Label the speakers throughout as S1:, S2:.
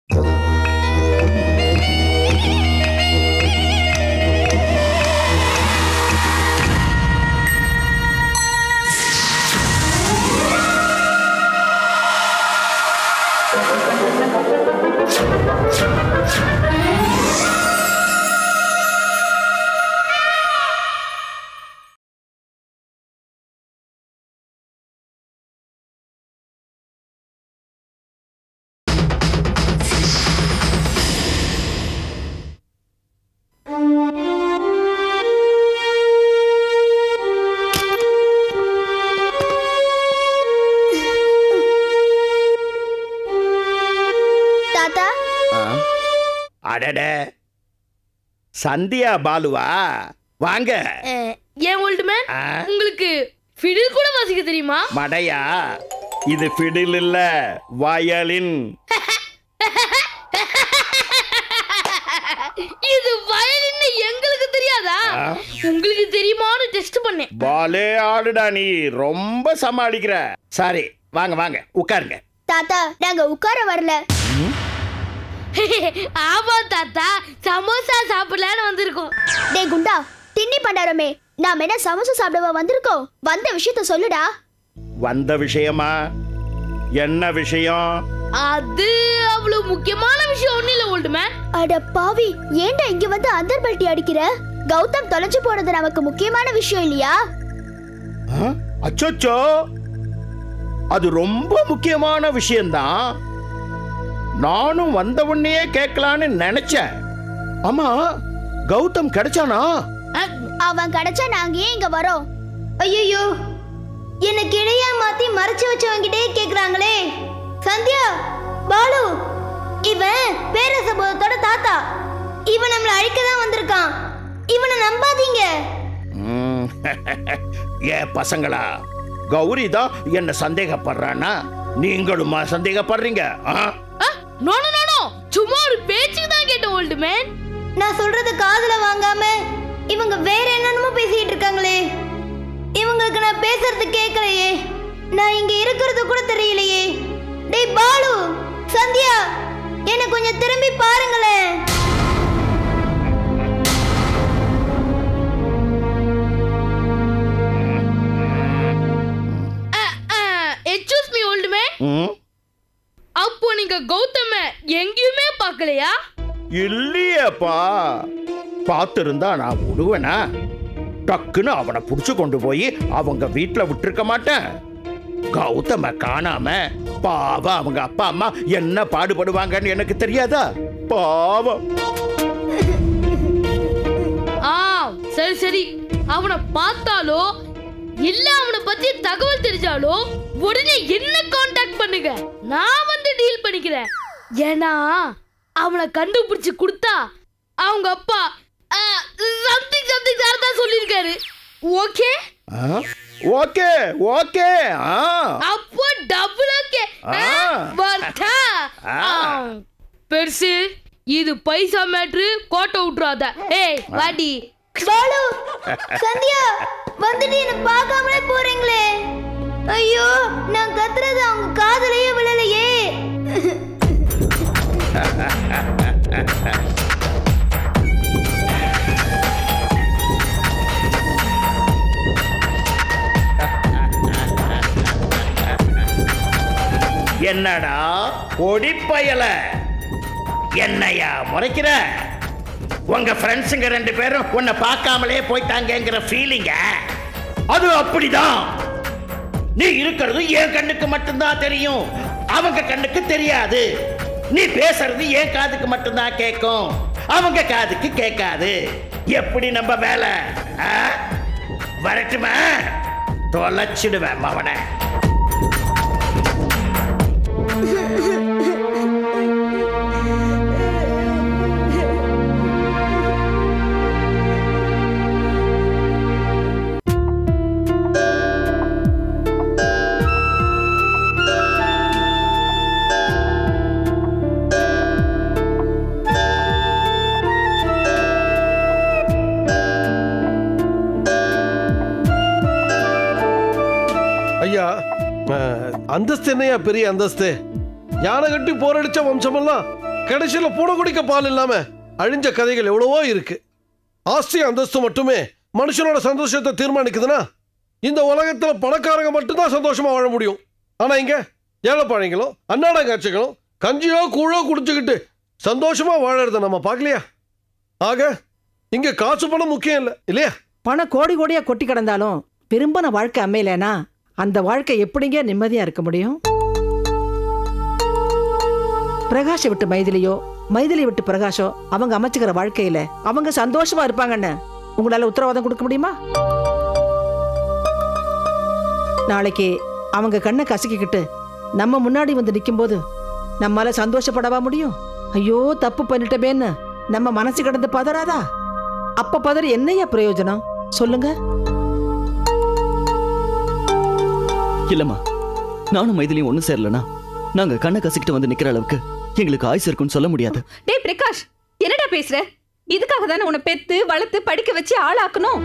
S1: தாத்தா
S2: அடட சந்தியா பாலுவா வாங்க
S3: அஹ், ஏன் ஓல்டு மேன்
S2: ஆ,
S3: உங்களுக்கு ஃபிடில் கூட வாசிக்க தெரியுமா
S2: மடையா இது ஃபிடில் இல்ல வயலின்
S3: இது வயலின்னு எங்களுக்கு தெரியாதா
S2: ஆ.
S3: உங்களுக்கு தெரியுமான்னு டெஸ்ட் பண்ணேன்
S2: பாலே ஆடுடா நீ ரொம்ப சமாளிக்கிற சரி வாங்க வாங்க உட்காருங்க
S1: தாத்தா நாங்க உட்கார வரல
S3: ஆமா தாத்தா சமோசா சாப்பிடலான்னு வந்திருக்கோம்
S1: டேய் குண்டா திண்ணி பண்டாரமே நாம என்ன சமோசா சாப்பிடவா வந்திருக்கோம் வந்த விஷயத்த சொல்லுடா
S2: வந்த விஷயமா என்ன விஷயம்
S3: அது அவ்வளவு முக்கியமான விஷயம் ஒண்ணு இல்ல ஓல்டு மேன்
S1: அட பாவி ஏன்டா இங்க வந்து அந்தர் பல்ட்டி அடிக்கிற கௌதம் தொலைஞ்சு போனது நமக்கு முக்கியமான விஷயம் இல்லையா
S2: ஆ? அச்சோச்சோ அது ரொம்ப முக்கியமான விஷயம்தான் நானும் வந்த உடனே கேட்கலான்னு நினைச்சேன் ஆமா கௌதம் கிடைச்சானா
S1: அவன் கிடைச்சா நாங்க ஏன் இங்க வரோம் ஐயோ என்ன கிளையா மாத்தி மறைச்சு வச்சவங்கிட்டே கேக்குறாங்களே சந்தியா பாலு இவன் பேரசபோதத்தோட தாத்தா இவன் நம்மள அழிக்க தான் வந்திருக்கான் இவனை நம்பாதீங்க
S2: ம், ஏ பசங்களா கௌரி தான் என்ன சந்தேகப்படுறானா நீங்களுமா சந்தேகப்படுறீங்க ஆ?
S3: நோ நோ நோ நோ சும்மா ஒரு பேச்சுக்கு தான் கேட்டேன் ஓல்டு மேன்
S1: நான் சொல்றத காதுல வாங்காம இவங்க வேற என்னென்னமோ பேசிட்டு இருக்காங்களே இவங்களுக்கு நான் பேசுறது கேட்கலையே நான் இங்க இருக்கிறது கூட தெரியலையே டேய் பாலு சந்தியா என்ன கொஞ்சம் திரும்பி பாருங்களேன்
S3: எக்ஸ்கூஸ் மீ ஓல்டு மேன்
S2: ம்?
S3: அப்போ நீங்க கௌதம எங்கேயுமே பார்க்கலையா
S2: இல்லையேப்பா பார்த்திருந்தா நான் விடுவேனா டக்குன்னு அவனை புடிச்சு கொண்டு போய் அவங்க வீட்ல விட்டுருக்க மாட்டேன் கௌதம காணாம பாவம் அவங்க அப்பா அம்மா என்ன பாடுபடுவாங்கன்னு எனக்கு தெரியாதா பாவம்
S3: ஆ சரி சரி அவனை பார்த்தாலோ இல்ல அவனை பத்தி தகவல் தெரிஞ்சாலோ உடனே என்ன காண்டாக்ட் பண்ணுங்க நான் வந்து டீல் பண்ணிக்கிறேன் ஏன்னா அவனை கண்டுபிடிச்சு கொடுத்தா அவங்க அப்பா சம்திங் சம்திங் சார் தான் சொல்லியிருக்காரு ஓகே
S2: ஆ? ஓகே ஓகே ஆ
S3: அப்போ டபுள் ஓகே
S2: ஆ.
S3: வர்த்தா
S2: ஆ.
S3: பெருசு இது பைசா மேட்ரு கோட்டை விட்டுறாத ஏய் வாடி
S1: பாலு சந்தியா வந்துட்டு என்ன பார்க்காமலே போறீங்களே ஐயோ நான் கத்துறது அவங்க காதுலயே விழலையே
S2: என்னடா ஒடிப்பயல என்னையா முறைக்கிற உங்க ஃப்ரெண்ட்ஸுங்க ரெண்டு பேரும் உன்னை பார்க்காமலே போயிட்டாங்கங்கிற ஃபீலிங்க அது அப்படிதான் நீ இருக்கிறது என் கண்ணுக்கு மட்டும்தான் தெரியும் அவங்க கண்ணுக்கு தெரியாது நீ பேசுறது என் காதுக்கு மட்டும்தான் கேட்கும் அவங்க காதுக்கு கேட்காது எப்படி நம்ம வேலை ஆ? வரட்டுமா தொலைச்சிடுவேன் மவனை
S4: ஐயா அஹ், அந்தஸ்து என்னையா பெரிய அந்தஸ்து யானை கட்டி போரடிச்ச வம்சமெல்லாம் கடைசியில பூனை குடிக்க பால் இல்லாம அழிஞ்ச கதைகள் எவ்வளவோ இருக்கு ஆஸ்தி அந்தஸ்து மட்டுமே மனுஷனோட சந்தோஷத்தை தீர்மானிக்குதுன்னா இந்த உலகத்துல பணக்காரங்க மட்டும்தான் சந்தோஷமா வாழ முடியும் ஆனா இங்க ஏழைப்பாழைங்களும் அன்னாடங்காட்சிகளும் கஞ்சியோ கூழோ குடிச்சுக்கிட்டு சந்தோஷமா வாழறத நம்ம பார்க்கலையா ஆக இங்க காசு பணம் முக்கியம் இல்லை இல்லையா
S5: பணம் கோடி கோடியா கொட்டி கிடந்தாலும் விரும்பின வாழ்க்கை அமையலைனா அந்த வாழ்க்கை எப்படிங்க நிம்மதியா இருக்க முடியும் பிரகாஷை விட்டு மைதிலியோ மைதிலி விட்டு பிரகாஷோ அவங்க அமைச்சுக்கிற வாழ்க்கையில அவங்க சந்தோஷமா இருப்பாங்கன்னு உங்களால உத்தரவாதம் கொடுக்க முடியுமா நாளைக்கு அவங்க கண்ணை கசக்கிக்கிட்டு நம்ம முன்னாடி வந்து நிக்கும்போது நம்மால சந்தோஷப்படவா முடியும் ஐயோ தப்பு பண்ணிட்டமேன்னு நம்ம மனசு கிடந்து பதறாதா அப்ப பதறி என்னையா பிரயோஜனம் சொல்லுங்க
S6: இல்லம்மா நானும் மைதிலியும் ஒன்றும் சேரலனா நாங்க கண்ணை கசிக்கிட்டு வந்து நிக்கிற அளவுக்கு எங்களுக்கு ஆயுசு இருக்குன்னு சொல்ல முடியாது
S7: டேய் பிரகாஷ் என்னடா பேசுற இதுக்காக தானே உன்னை பெத்து வளர்த்து படிக்க வச்சு ஆளாக்கணும்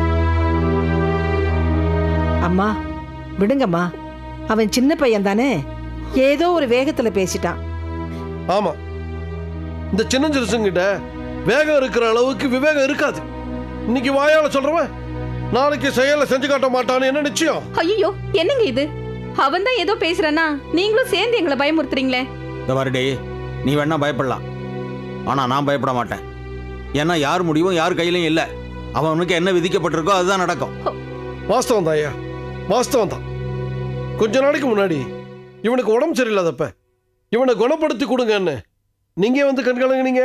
S5: அம்மா விடுங்கம்மா அவன் சின்ன பையன் தானே ஏதோ ஒரு வேகத்துல பேசிட்டான்
S4: ஆமா இந்த சின்ன சிறுசுங்கிட்ட வேகம் இருக்கிற அளவுக்கு விவேகம் இருக்காது இன்னைக்கு வாயால சொல்றவன் நாளைக்கு செயலை செஞ்சு காட்ட மாட்டான்னு என்ன நிச்சயம்
S7: ஐயோ என்னங்க இது அவன் தான் ஏதோ பேசுறானா நீங்களும் சேர்ந்து எங்களை பயமுறுத்துறீங்களே
S8: இந்த மாதிரி டேய் நீ வேணா பயப்படலாம் ஆனா நான் பயப்பட மாட்டேன் ஏன்னா யார் முடிவும் யார் கையிலையும் இல்லை அவனுக்கு என்ன விதிக்கப்பட்டிருக்கோ அதுதான் நடக்கும்
S4: வாஸ்தவம் தான் ஐயா வாஸ்தவம் தான் கொஞ்ச நாளைக்கு முன்னாடி இவனுக்கு உடம்பு சரியில்லாதப்ப இவனை குணப்படுத்தி கொடுங்கன்னு நீங்க வந்து கண்கலங்குனீங்க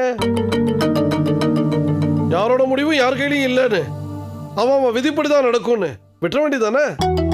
S4: யாரோட முடிவும் யார் கையிலையும் இல்லைன்னு அவன் அவன் விதிப்படி தான் நடக்கும்னு விட்டுற வேண்டியதானே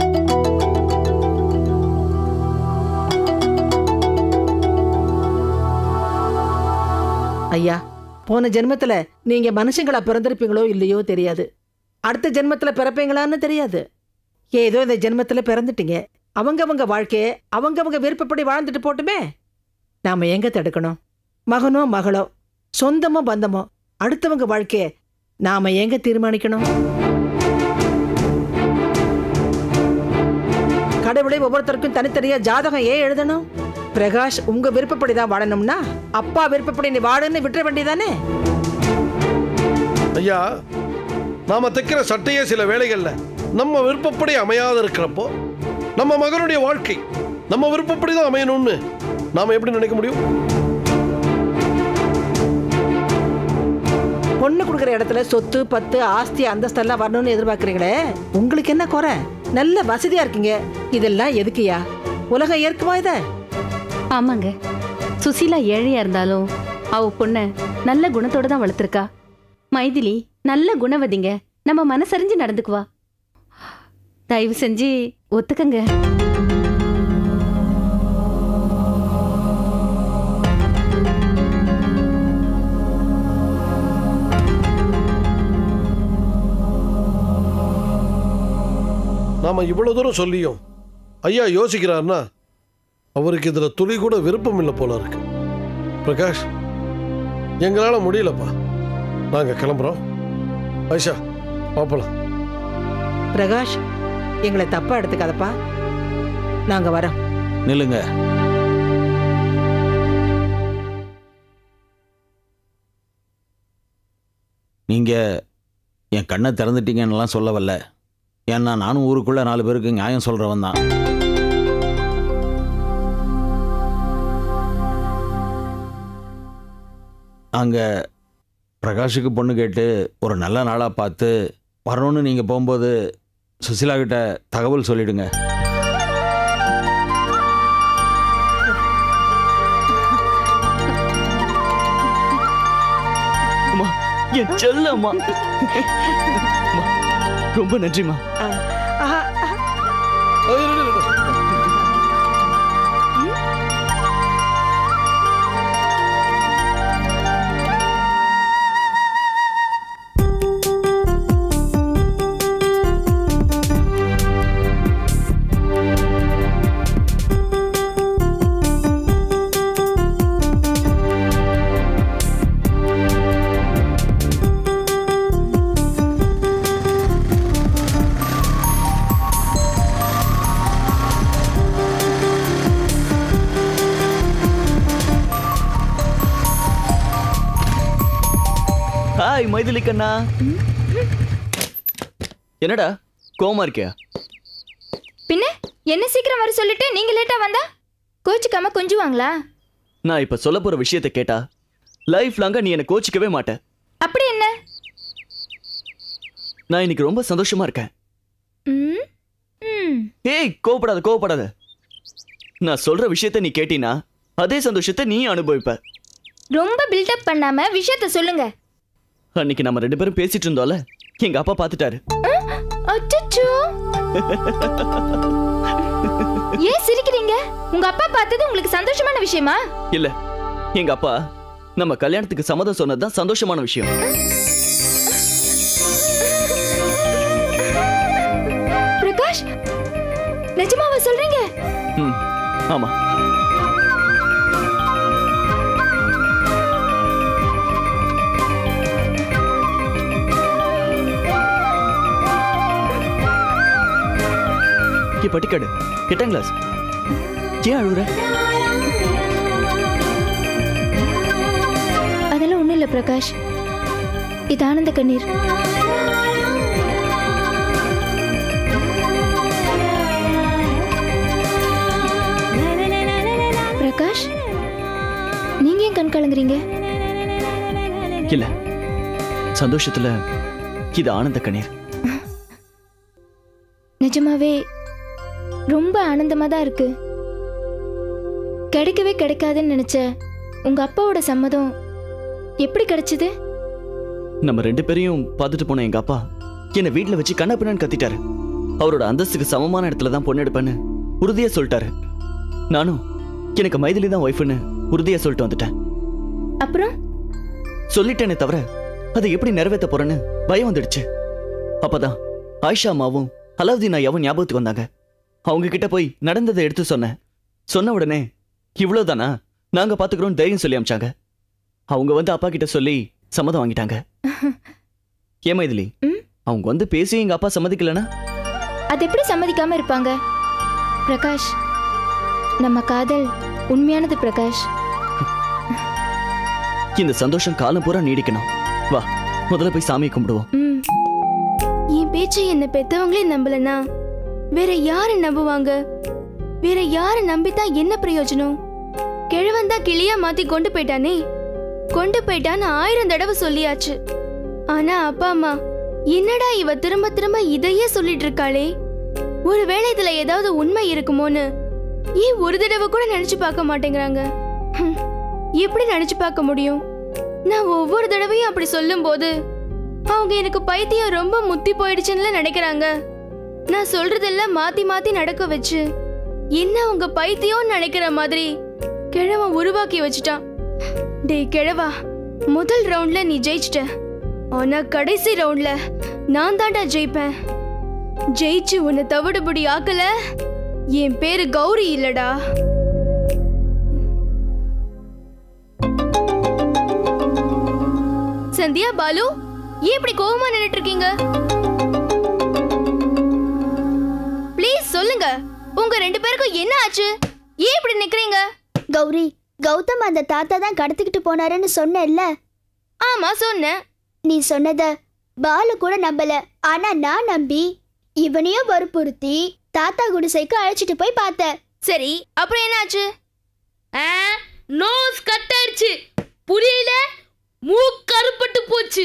S5: ஐயா போன ஜென்மத்துல நீங்க மனுஷங்களா பிறந்திருப்பீங்களோ இல்லையோ தெரியாது அடுத்த ஜென்மத்துல பிறப்பீங்களான்னு தெரியாது ஏதோ இந்த ஜென்மத்துல பிறந்துட்டீங்க அவங்கவங்க வாழ்க்கைய அவங்கவங்க விருப்பப்படி வாழ்ந்துட்டு போட்டுமே நாம எங்க தடுக்கணும் மகனோ மகளோ சொந்தமோ பந்தமோ அடுத்தவங்க வாழ்க்கைய நாம எங்க தீர்மானிக்கணும் கடவுளை ஒவ்வொருத்தருக்கும் தனித்தனியா ஜாதகம் ஏன் எழுதணும் பிரகாஷ் உங்க விருப்பப்படி தான் வாழணும்னா அப்பா விருப்பப்படி நீ வாழுன்னு விட்டுற வேண்டியதானே
S4: ஐயா நாம தைக்கிற சட்டையே சில வேளைகள்ல நம்ம விருப்பப்படி அமையாத இருக்கிறப்போ நம்ம மகனுடைய வாழ்க்கை நம்ம விருப்பப்படி தான் அமையணும்னு நாம எப்படி நினைக்க முடியும்
S5: பொண்ணு கொடுக்குற இடத்துல சொத்து பத்து ஆஸ்தி அந்தஸ்தெல்லாம் வரணும்னு எதிர்பார்க்கறீங்களே உங்களுக்கு என்ன குறை நல்ல வசதியா இருக்கீங்க இதெல்லாம் எதுக்குயா உலகம் ஏற்குமா இத
S7: ஆமாங்க சுசீலா ஏழையா இருந்தாலும் அவ பொண்ண நல்ல குணத்தோட தான் வளர்த்துருக்கா மைதிலி நல்ல குணவதிங்க நம்ம மனசறிஞ்சு நடந்துக்குவா தயவு செஞ்சு ஒத்துக்கங்க
S4: நாம இவ்வளவு தூரம் சொல்லியும் ஐயா யோசிக்கிறாருன்னா அவருக்கு இதுல துளி கூட விருப்பம் இல்லை போல இருக்கு பிரகாஷ் எங்களால முடியலப்பா நாங்க கிளம்புறோம் ஐஷா பாப்பலாம்
S5: பிரகாஷ் எங்களை தப்பா எடுத்துக்காதப்பா நாங்க வரோம்
S8: நில்லுங்க நீங்க என் கண்ணை திறந்துட்டீங்கன்னுலாம் சொல்ல வரல ஏன்னா நானும் ஊருக்குள்ள நாலு பேருக்கு நியாயம் சொல்றவன் தான் அங்க பிரகாஷுக்கு பொண்ணு கேட்டு ஒரு நல்ல நாளா பார்த்து வரணும்னு நீங்க போகும்போது சுசிலா கிட்ட தகவல் சொல்லிடுங்க
S6: அம்மா என் செல்லம்மா அம்மா, ரொம்ப நன்றிம்மா
S5: ஆஹா,
S4: ஐய், இரு, இரு, இரு.
S6: ஹாய் மைதிலி கண்ணா என்னடா கோமா இருக்கியா
S9: பின்ன என்ன சீக்கிரம் வர சொல்லிட்டு நீங்க லேட்டா வந்தா கோச்சுக்காம கொஞ்சுவாங்களா
S6: நான் இப்ப சொல்ல போற விஷயத்தை கேட்டா லைஃப் லாங்கா நீ என்ன கோச்சிக்கவே மாட்ட
S9: அப்படி என்ன
S6: நான் இன்னைக்கு ரொம்ப சந்தோஷமா இருக்கேன்
S9: ம் ம்
S6: ஏய் கோவப்படாத கோவப்படாத நான் சொல்ற விஷயத்த நீ கேட்டினா அதே சந்தோஷத்தை நீ அனுபவிப்ப
S9: ரொம்ப பில்டப் பண்ணாம விஷயத்த சொல்லுங்க
S6: அன்னைக்கு நம்ம ரெண்டு பேரும் பேசிட்டு இருந்தோம்ல எங்க அப்பா பார்த்துட்டாரு
S9: அச்சச்சோ ஏன் சிரிக்கிறீங்க உங்க அப்பா பார்த்தது உங்களுக்கு சந்தோஷமான விஷயமா
S6: இல்ல எங்க அப்பா நம்ம கல்யாணத்துக்கு சம்மதம் சொன்னதுதான் சந்தோஷமான விஷயம்
S9: பிரகாஷ் நிஜமாவா சொல்றீங்க
S6: ம் ஆமா ஏ பட்டிக்காடு எட்டாம் கிளாஸ் ஏன் அழுகுற
S9: அதெல்லாம் ஒண்ணும் இல்ல பிரகாஷ் இது ஆனந்த கண்ணீர் பிரகாஷ் நீங்க ஏன் கண் கலங்குறீங்க
S6: இல்ல சந்தோஷத்துல இது ஆனந்த கண்ணீர்
S9: நிஜமாவே ரொம்ப ஆனந்தமா தான் இருக்கு கிடைக்கவே கிடைக்காதுன்னு நினைச்ச உங்க அப்பாவோட சம்மதம் எப்படி கிடைச்சது
S6: நம்ம ரெண்டு பேரையும் பார்த்துட்டு போன எங்க அப்பா என்னை வீட்ல வச்சு கண்ணா பின்னான்னு கத்திட்டாரு அவரோட அந்தஸ்துக்கு சமமான இடத்துல தான் பொண்ணு எடுப்பேன்னு உறுதியா சொல்லிட்டாரு நானும் எனக்கு மைதிலி தான் ஒய்ஃப்னு உறுதியா சொல்லிட்டு வந்துட்டேன்
S9: அப்புறம்
S6: சொல்லிட்டேனே தவிர அதை எப்படி நிறைவேற்ற போறேன்னு பயம் வந்துடுச்சு அப்பதான் ஆயிஷா அம்மாவும் அலாவுதீன் ஐயாவும் ஞாபகத்துக்கு வந்தாங்க அவங்க கிட்ட போய் நடந்ததை எடுத்து சொன்னேன் சொன்ன உடனே இவ்வளவுதானா நாங்க பாத்துக்கிறோம் தைரியம் சொல்லி அமிச்சாங்க அவங்க வந்து அப்பா கிட்ட சொல்லி சம்மதம் வாங்கிட்டாங்க ஏமா இதுலி
S9: ம்?
S6: அவங்க வந்து பேசி எங்க அப்பா சம்மதிக்கலனா
S9: அது எப்படி சம்மதிக்காம இருப்பாங்க பிரகாஷ் நம்ம காதல் உண்மையானது பிரகாஷ்
S6: இந்த சந்தோஷம் காலம் பூரா நீடிக்கணும் வா முதல்ல போய் சாமியை கும்பிடுவோம்
S9: ம் என் பேச்சை என்ன பெத்தவங்களே நம்பலனா வேற யாரை நம்புவாங்க வேற யாரை நம்பித்தான் என்ன பிரயோஜனம் கிழவன் தான் கிளியா மாத்தி கொண்டு போயிட்டானே கொண்டு போயிட்டான்னு ஆயிரம் தடவை சொல்லியாச்சு ஆனா அப்பா அம்மா என்னடா இவ திரும்ப திரும்ப இதையே சொல்லிட்டு இருக்காளே ஒருவேளை இதுல ஏதாவது உண்மை இருக்குமோன்னு ஏன் ஒரு தடவை கூட நினைச்சு பார்க்க மாட்டேங்கிறாங்க ஹம், எப்படி நினைச்சு பார்க்க முடியும் நான் ஒவ்வொரு தடவையும் அப்படி சொல்லும்போது அவங்க எனக்கு பைத்தியம் ரொம்ப முத்தி போயிடுச்சுன்னு நினைக்கிறாங்க நான் சொல்றதெல்லாம் மாத்தி மாத்தி நடக்க வச்சு என்ன அவங்க பைத்தியம்னு நினைக்கிற மாதிரி கிழவன் உருவாக்கி வச்சுட்டான் டேய் கிழவா முதல் ரவுண்ட்ல நீ ஜெயிச்சிட்ட ஆனா கடைசி ரவுண்ட்ல நான் தான்டா ஜெயிப்பேன் ஜெயிச்சு உன்னை தவிடுபடி ஆக்கல என் பேரு கௌரி இல்லடா சந்தியா பாலு ஏன் இப்படி கோவமா நின்னுட்டு இருக்கீங்க ப்ளீஸ் சொல்லுங்க உங்க ரெண்டு பேருக்கும் என்ன ஆச்சு ஏன் இப்படி நிக்கிறீங்க
S1: கௌரி கௌதம் அந்த தாத்தா தான் கடத்திக்கிட்டு போனாருன்னு சொன்னேல்ல
S9: ஆமா சொன்னேன்
S1: நீ சொன்னத பாலு கூட நம்பல ஆனா நான் நம்பி இவனையும் வற்புறுத்தி தாத்தா குடிசைக்கு அழைச்சிட்டு போய் பார்த்தேன்
S9: சரி அப்புறம் என்ன ஆச்சு
S3: நோஸ் கட் ஆயிடுச்சு புரியல மூக்கருப்பட்டு போச்சு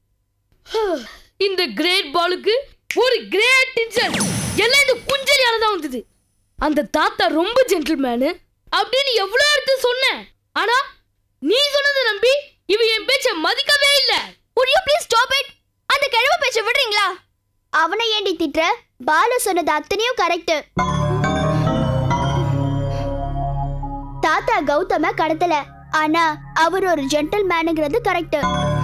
S3: இந்த கிரேட் பாலுக்கு ஒரு கிரேட் டென்ஷன் எல்லாம் இந்த குஞ்சலியால தான் வந்தது அந்த தாத்தா ரொம்ப ஜென்டில்மேனு அப்படின்னு எவ்வளவு எடுத்து சொன்னேன் ஆனா நீ சொன்னதை நம்பி இவ என் பேச்ச மதிக்கவே இல்ல
S9: would you please stop it அந்த கிழவ பேச்ச விடுறீங்களா
S1: அவனை ஏண்டி திட்டுற பாலு சொன்னது அத்தனையும் கரெக்ட் தாத்தா கௌதம கடத்தல ஆனா அவர் ஒரு ஜென்டல் மேனுங்கிறது கரெக்ட்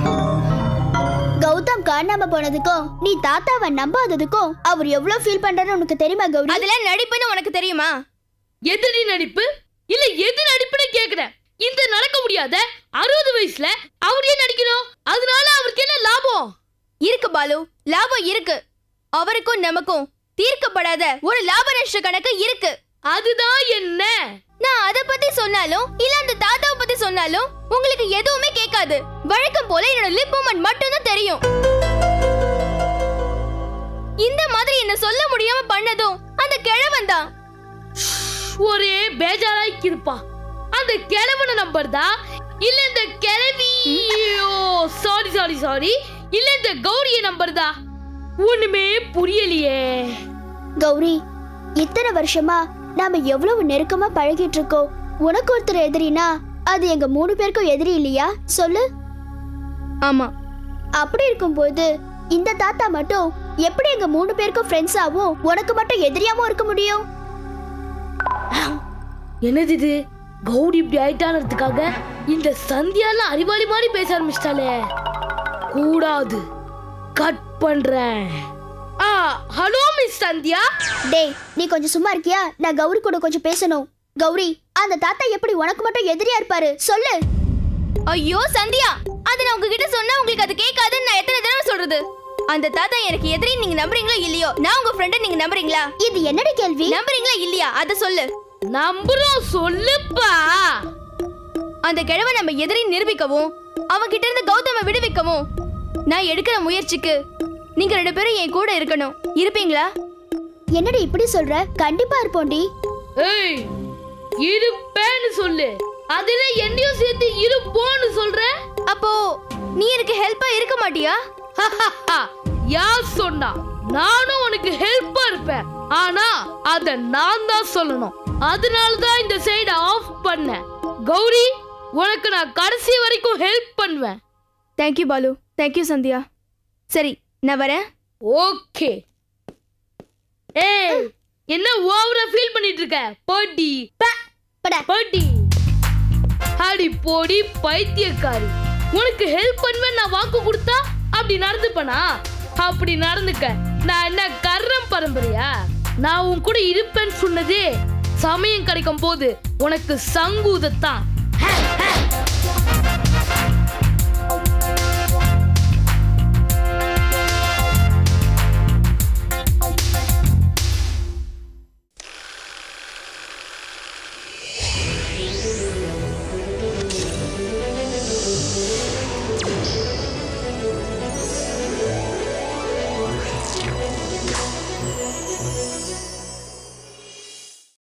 S1: கௌதம் காணாம போனதுக்கும் நீ தாத்தாவை நம்பாததுக்கும் அவர் எவ்வளவு ஃபீல் பண்றாரு உனக்கு தெரியுமா கௌரி
S9: அதெல்லாம் நடிப்புன்னு உனக்கு தெரியுமா
S3: எதிரி நடிப்பு இல்ல எது நடிப்புன்னு கேக்குறேன் இந்த நடக்க முடியாத அறுபது வயசுல அவர் ஏன் நடிக்கணும் அதனால அவருக்கு என்ன லாபம்
S9: இருக்கு பாலு லாபம் இருக்கு அவருக்கும் நமக்கும் தீர்க்கப்படாத ஒரு லாப நஷ்ட கணக்கு இருக்கு
S3: அதுதான் என்ன
S9: நான் அத பத்தி சொன்னாலும் இல்ல அந்த தாத்தாவை பத்தி சொன்னாலும் உங்களுக்கு எதுவுமே கேட்காது வழக்கம் போல என்னோட லிப் மூமெண்ட் மட்டும் தான் தெரியும் இந்த மாதிரி என்ன சொல்ல முடியாம பண்ணதும் அந்த கிழவன் தான்
S3: ஒரே பேஜாராய்க்கிருப்பா அந்த கிழவன நம்பர் தான் இல்ல இந்த கிழவி சாரி சாரி சாரி இல்ல இந்த கௌரிய நம்பர் தான் ஒண்ணுமே புரியலையே
S1: கௌரி இத்தனை வருஷமா நாம எவ்வளவு நெருக்கமா பழகிட்டு இருக்கோம் உனக்கு ஒருத்தர் எதிரினா அது எங்க மூணு பேருக்கும் எதிரி இல்லையா சொல்லு
S9: ஆமா
S1: அப்படி இருக்கும்போது இந்த தாத்தா மட்டும் எப்படி எங்க மூணு பேருக்கும் ஃப்ரெண்ட்ஸாவும் உனக்கு மட்டும் எதிரியாவும் இருக்க முடியும்
S3: என்னது இது கௌரி இப்படி ஆயிட்டானதுக்காக இந்த சந்தியால அறிவாளி மாதிரி பேச ஆரம்பிச்சிட்டாலே கூடாது கட் பண்றேன் ஆ ஹலோ மிஸ் சந்தியா
S1: டேய் நீ கொஞ்சம் சும்மா இருக்கியா நான் கௌரி கூட கொஞ்சம் பேசணும் கௌரி அந்த தாத்தா எப்படி உனக்கு மட்டும் எதிரியா இருப்பாரு சொல்லு
S9: ஐயோ சந்தியா அத நான் உங்ககிட்ட சொன்னா உங்களுக்கு அது கேட்காதுன்னு நான் எத்தனை தடவை சொல்றது அந்த தாத்தா எனக்கு எதிரி நீங்க நம்புறீங்களோ இல்லையோ நான் உங்க ஃப்ரெண்ட நீங்க நம்புறீங்களா
S1: இது என்னடி கேள்வி
S9: நம்புறீங்களா இல்லையா அத சொல்லு
S3: நம்புறோம் சொல்லுப்பா
S9: அந்த கிழவை நம்ம எதிரி நிரூபிக்கவும் அவன் கிட்ட இருந்து கௌதம விடுவிக்கவும் நான் எடுக்கிற முயற்சிக்கு நீங்க ரெண்டு பேரும் என் கூட இருக்கணும் இருப்பீங்களா
S1: என்னடி இப்படி சொல்ற கண்டிப்பா இருப்போண்டி
S3: ஏய் இருப்பேன்னு சொல்லு அதுல என்னையும் சேர்த்து இருப்போன்னு சொல்ற
S9: அப்போ நீ எனக்கு ஹெல்ப்பா இருக்க மாட்டியா
S3: யார் சொன்னா நானும் உனக்கு ஹெல்ப்பா இருப்பேன் ஆனா அத நான் தான் சொல்லணும் அதனால தான் இந்த சைட ஆஃப் பண்ணேன் கௌரி உனக்கு நான் கடைசி வரைக்கும் ஹெல்ப் பண்ணுவேன்
S9: தேங்க்யூ பாலு தேங்க்யூ சந்தியா சரி நான் வரேன்
S3: ஓகே ஏய் என்ன ஓவரா ஃபீல் பண்ணிட்டு இருக்க போடி
S1: பட.
S3: போடி அடி போடி பைத்தியக்காரி உனக்கு ஹெல்ப் பண்ணுவேன் நான் வாக்கு கொடுத்தா அப்படி நடந்துப்பனா அப்படி நடந்துக்க நான் என்ன கர்ரம் பரம்பரையா நான் உன் கூட இருப்பேன்னு சொன்னதே சமயம் கிடைக்கும் போது உனக்கு சங்கூதத்தான்